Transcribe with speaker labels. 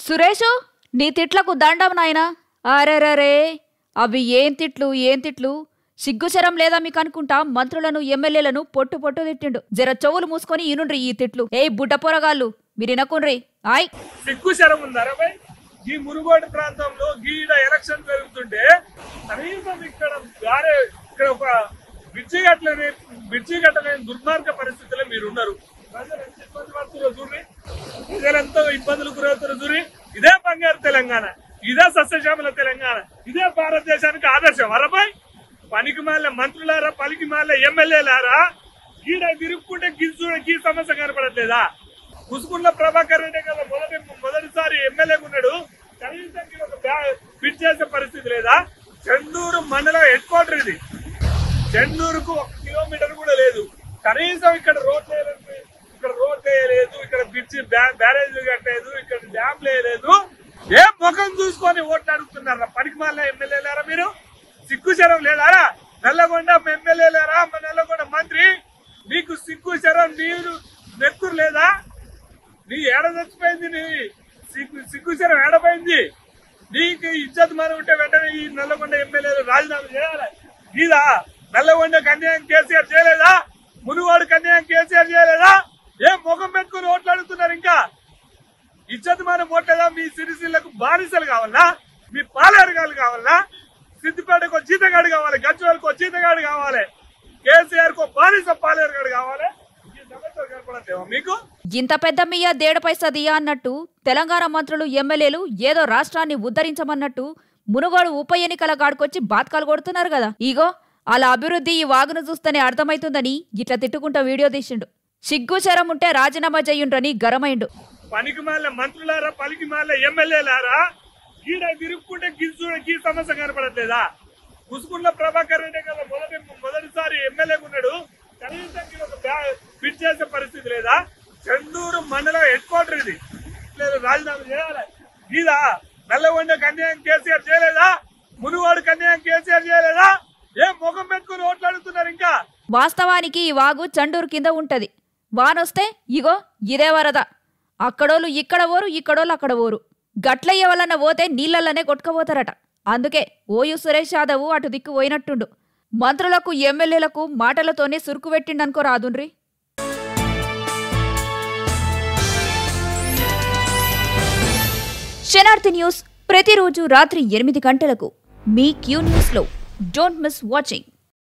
Speaker 1: సురేషు నీ తిట్లకు దండం నాయనా అరెరరే అవి ఏం తిట్లు ఏం తిట్లు సిగ్గుశరం లేదా మీకు అనుకుంటా మంత్రులను ఎమ్మెల్యేలను పొట్టు పొట్టు తిట్టిండు జర చెవులు మూసుకొని ఇనుండ్రి ఈ తిట్లు ఏయ్ బుడ్డ పొరగాళ్ళు మీరు ఇనకుండ్రి ఆయ్
Speaker 2: సిగ్గు శరం ఉందా భయ్ ఈ మునుగోడు ప్రాంతంలో గీడ ఎలక్షన్ జరుగుతుంటే కనీసం ఇక్కడ గారే ఇక్కడ ఒక బిడ్జి గట్లని బిడ్జి గట్టలేని దుర్మార్గ పరిస్థితిలో మీరు ఉన్నారు ప్రజలు ఎంత ఇబ్బంది పడుతున్నారు చూడండి ప్రజలు ఎంతో ఇబ్బందులు గురవుతున్నారు చూడండి ఇదే బంగారు తెలంగాణ ఇదే సస్యశ్యామల తెలంగాణ ఇదే భారతదేశానికి ఆదర్శం అరబాయ్ పనికి మాల మంత్రులారా పలికి మాల ఎమ్మెల్యేలారా గీడ తిరుక్కుంటే గిల్చు గీ సమస్య కనపడట్లేదా ముసుగున్న ప్రభాకర్ రెడ్డి కదా మొదటి మొదటిసారి ఎమ్మెల్యేగా ఉన్నాడు కనీసం ఇక్కడ ఒక బ్యా- ఫిట్ చేసే పరిస్థితి లేదా చెందూరు మండలం హెడ్ క్వార్టర్ ఇది చెన్నూరుకు ఒక కిలోమీటర్ కూడా లేదు కనీసం ఇక్కడ రోడ్ లేదు ఇక్కడ రోడ్ వేయలేదు ఇక్కడ బ్రిడ్జి బ్యారేజ్ కట్టలేదు ఇక్కడ డ్యామ్ వేయలేదు ఏ ముఖం చూసుకొని ఓట్లు అడుగుతున్నారా పనికి మాల ఎమ్మెల్యేలారా మీరు సిగ్గు శరం లేదారా నల్లగొండ ఎమ్మెల్యేలారా మన నల్లగొండ మంత్రి మీకు సిగ్గు శరం నీరు నెక్కురు లేదా నీ ఏడ చచ్చిపోయింది నీ సిగ్గు సిగ్గుశరం ఏడపోయింది నీకు ఇజ్జత్ మనం ఉంటే వెంటనే ఈ నల్లగొండ ఎమ్మెల్యేలు రాజీనామా చేయాలి ఇదా నల్లగొండకు అన్యాయం కేసీఆర్ చేయలేదా మునుగోడుకు అన్యాయం కేసీఆర్ చేయలేదా ఏం ముఖం పెట్టుకుని ఓట్లు అడుగుతున్నారు ఇంకా ఇజ్జత్ మనం ఓట్లేదా మీ సిరిసిల్లకు బానిసలు కావాలనా మీ పాలేరుగాలు కావాలనా సిద్దిపేటకు ఒక జీతగాడు కావాలి గజ్వేలకు ఒక జీతగాడు కావాలి కేసీఆర్ కు బానిస పాలేరుగాడు కావాలి ఈ సమస్యలు కనపడట్లేవా మీకు
Speaker 1: ఇంత పెద్ద మీయ దేడ పైసా దియా అన్నట్టు తెలంగాణ మంత్రులు ఎమ్మెల్యేలు ఏదో రాష్ట్రాన్ని ఉద్ధరించమన్నట్టు మునుగోడు ఉప ఎన్నికల గాడుకొచ్చి బాత్కాలు కొడుతున్నారు కదా ఇగో అలా అభివృద్ధి ఈ వాగును చూస్తేనే అర్థమైతుందని ఇట్లా తిట్టుకుంటా వీడియో తీసిండు సిగ్గు శరం ఉంటే రాజీనామా చెయ్యుండ్రని గరమైండు
Speaker 2: పనికి మాల మంత్రులారా పలికి మాల ఎమ్మెల్యేలారా గీడ తిరుక్కుంటే గిల్చు గీ సమస్య కనపడట్లేదా ముసుగున్న ప్రభాకర్ రెడ్డి కదా మొదటి మొదటిసారి ఎమ్మెల్యేగా ఉన్నాడు కనీసం ఇక్కడ ఒక బ్యా- ఫిట్ చేసే పరిస్థితి లేదా చెందూరు మండలం హెడ్ క్వార్టర్ ఇది లేదు రాజీనామా చేయాలి ఇదా నల్లగొండకు అన్యాయం కేసీఆర్ చేయలేదా మునుగోడుకు అన్యాయం కేసీఆర్ చేయలేదా ఏం ముఖం పెట్టుకుని ఓట్లు అడుగుతున్నారు ఇంకా
Speaker 1: వాస్తవానికి ఈ వాగు చండూరు కింద ఉంటది వానొస్తే ఇగో ఇదే వరద అక్కడోళ్ళు ఇక్కడ ఓరు ఇక్కడోళ్ళు అక్కడ ఓరు గట్లయ్య వలన పోతే నీళ్ళల్లనే కొట్టుకపోతారట అందుకే ఓయు సురేష్ యాదవ్ అటు దిక్కు పోయినట్టుండు మంత్రులకు ఎమ్మెల్యేలకు మాటలతోనే సురుకు పెట్టిండనుకో రాదుండ్రి శనార్థి న్యూస్ ప్రతిరోజు రాత్రి ఎనిమిది గంటలకు మీ క్యూ న్యూస్లో డోంట్ మిస్ వాచింగ్